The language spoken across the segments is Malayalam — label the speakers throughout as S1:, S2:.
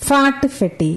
S1: ഫാട്ട് ഫെട്ടി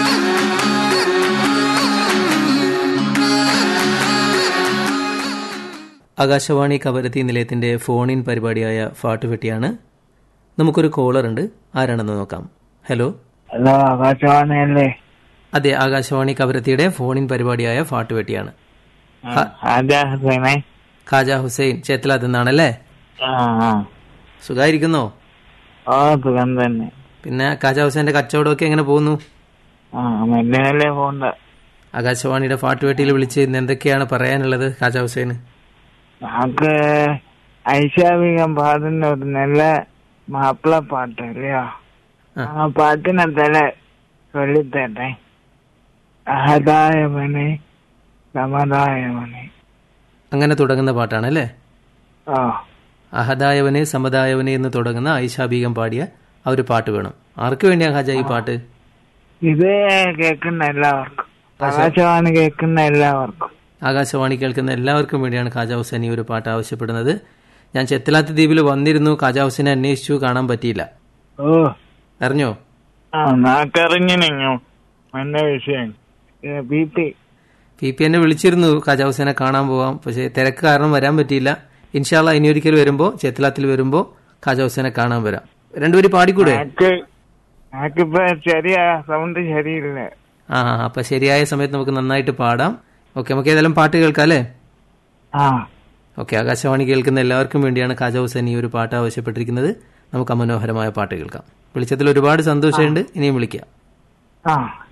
S2: ആകാശവാണി കവരത്തി നിലയത്തിന്റെ ഫോൺ ഇൻ പരിപാടിയായ ഫാട്ടുപെട്ടിയാണ് നമുക്കൊരു കോളർ ഉണ്ട് ആരാണെന്ന് നോക്കാം ഹലോ
S3: ഹലോ ആകാശവാണിയല്ലേ
S2: അതെ ആകാശവാണി കവരത്തിയുടെ ഫോൺ ഇൻ പരിപാടിയായ ഫാട്ടുപെട്ടിയാണ്
S3: ആദ്യ ഹുസൈനെ
S2: ഖാജ ഹുസൈൻ ചേത്തലാത്ത് നിന്നാണല്ലേ
S3: ആ ആ
S2: സുഖായിരിക്കുന്നോ
S3: ഓ സുഖം തന്നെ
S2: പിന്നെ ഖാജ ഹുസൈന്റെ കച്ചവടമൊക്കെ എങ്ങനെ പോകുന്നു
S3: ആ മെല്ലെ മെല്ലെ പോണ്ട
S2: ആകാശവാണിയുടെ ഫാട്ടുപെട്ടിയിൽ വിളിച്ച് ഇന്ന് എന്തൊക്കെയാണ് പറയാനുള്ളത് ഖാജ ഹുസൈന്
S3: നമുക്ക് ഐശാവികം പാടുന്ന ഒരു നല്ല മാപ്പിള പാട്ട് അല്ലയോ
S2: ആ.
S3: ആ പാട്ടിനെ തല ചൊല്ലിത്തട്ടെ അഹദായമനെ സമതായമനെ
S2: അങ്ങനെ തുടങ്ങുന്ന പാട്ടാണല്ലേ
S3: ഓ
S2: അഹദായവനെ സമദായവനെ എന്ന് തുടങ്ങുന്ന ഐഷാബീഗം പാടിയ ആ ഒരു പാട്ട് വേണം ആർക്ക് വേണ്ടിയാ ഖാജ ഈ പാട്ട്
S3: ഇത് കേൾക്കുന്ന എല്ലാവർക്കും ആകാശവാണി കേൾക്കുന്ന എല്ലാവർക്കും
S2: ആകാശവാണി കേൾക്കുന്ന എല്ലാവർക്കും വേണ്ടിയാണ് ഖാജ ഹുസൈൻ ഈ ഒരു പാട്ട് ആവശ്യപ്പെടുന്നത് ഞാൻ ചെത്തലാത്ത് ദ്വീപിൽ വന്നിരുന്നു ഖാജ ഹുസൈനെ അന്വേഷിച്ചു കാണാൻ പറ്റിയില്ല
S3: ഓ
S2: അറിഞ്ഞോ
S3: ആ നാക്കറിഞ്ഞു നിങ്ങു നല്ല വിഷയം ബി പി
S2: പി പി എന്നെ വിളിച്ചിരുന്നു ഖാജ ഹുസൈനെ കാണാൻ പോവാം പക്ഷേ തിരക്ക് കാരണം വരാൻ പറ്റിയില്ല ഇൻഷാല്ല ഇനി ഒരിക്കൽ വരുമ്പോൾ ചെത്തലാത്തിൽ വരുമ്പോൾ ഖാജ ഹുസൈനെ കാണാൻ വരാം രണ്ടുപേരും പാടിക്കൂടെ
S3: നാക്ക് നാക്കിപ്പോ ശരിയാ സൗണ്ട് ശരിയില്ല
S2: ആ ആ, അപ്പൊ ശരിയായ സമയത്ത് നമുക്ക് നന്നായിട്ട് പാടാം ഓക്കെ നമുക്ക് ഏതായാലും പാട്ട് കേൾക്കാം അല്ലേ
S3: ആ
S2: ഓക്കെ ആകാശവാണി കേൾക്കുന്ന എല്ലാവർക്കും വേണ്ടിയാണ് ഖാജ ഹുസൈൻ ഈ ഒരു പാട്ട് ആവശ്യപ്പെട്ടിരിക്കുന്നത് നമുക്ക് അമനോഹരമായ പാട്ട് കേൾക്കാം വിളിച്ചതിൽ ഒരുപാട് സന്തോഷമുണ്ട് ഇനിയും വിളിക്കാം
S3: ആ